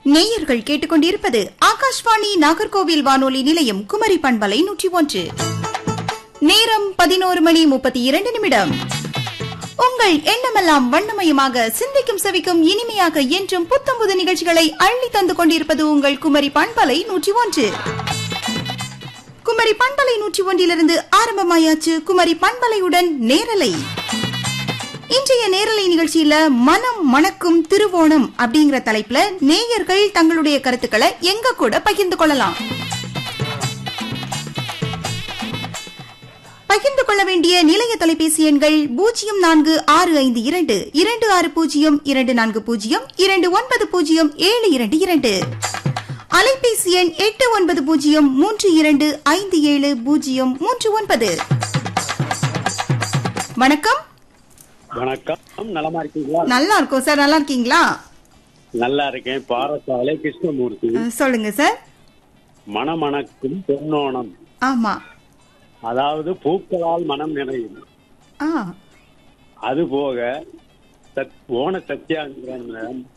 நேயர்கள் கேட்டுக்கொண்டிருப்பது ஆகாஷ்வாணி நாகர்கோவில் வானொலி நிலையம் குமரி பண்பலை நூற்றி ஒன்று நேரம் பதினோரு மணி முப்பத்தி இரண்டு நிமிடம் உங்கள் எண்ணமெல்லாம் வண்ணமயமாக சிந்திக்கும் செவிக்கும் இனிமையாக என்றும் புத்தம்புது நிகழ்ச்சிகளை அள்ளி தந்து கொண்டிருப்பது உங்கள் குமரி பண்பலை நூற்றி ஒன்று குமரி பண்பலை நூற்றி ஒன்றிலிருந்து ஆரம்பமாயாச்சு குமரி பண்பலையுடன் நேரலை இன்றைய நேரலை நிகழ்ச்சியில மனம் மணக்கும் திருவோணம் அப்படிங்கிற தலைப்புல நேயர்கள் தங்களுடைய கருத்துக்களை எங்க கூட பகிர்ந்து கொள்ளலாம் பகிர்ந்து கொள்ள வேண்டிய நிலைய தொலைபேசி எண்கள் பூஜ்ஜியம் நான்கு ஆறு ஐந்து இரண்டு இரண்டு ஆறு பூஜ்ஜியம் இரண்டு நான்கு பூஜ்ஜியம் இரண்டு ஒன்பது பூஜ்ஜியம் ஏழு இரண்டு இரண்டு அலைபேசி எண் எட்டு ஒன்பது பூஜ்ஜியம் மூன்று இரண்டு ஐந்து ஏழு பூஜ்ஜியம் மூன்று ஒன்பது வணக்கம் வணக்கம் நலமா இருக்கீங்களா நல்லா இருக்கோம் சார் நல்லா இருக்கீங்களா நல்லா இருக்கேன் பாரசாலை கிருஷ்ணமூர்த்தி அஹ், சொல்லுங்க சார் மணமணக்கும் பொன்னோணம் ஆமா அதாவது பூக்களால் மனம் நிறையும் ஆ அது போக சத்- ஓண சத்தியாகிரகம்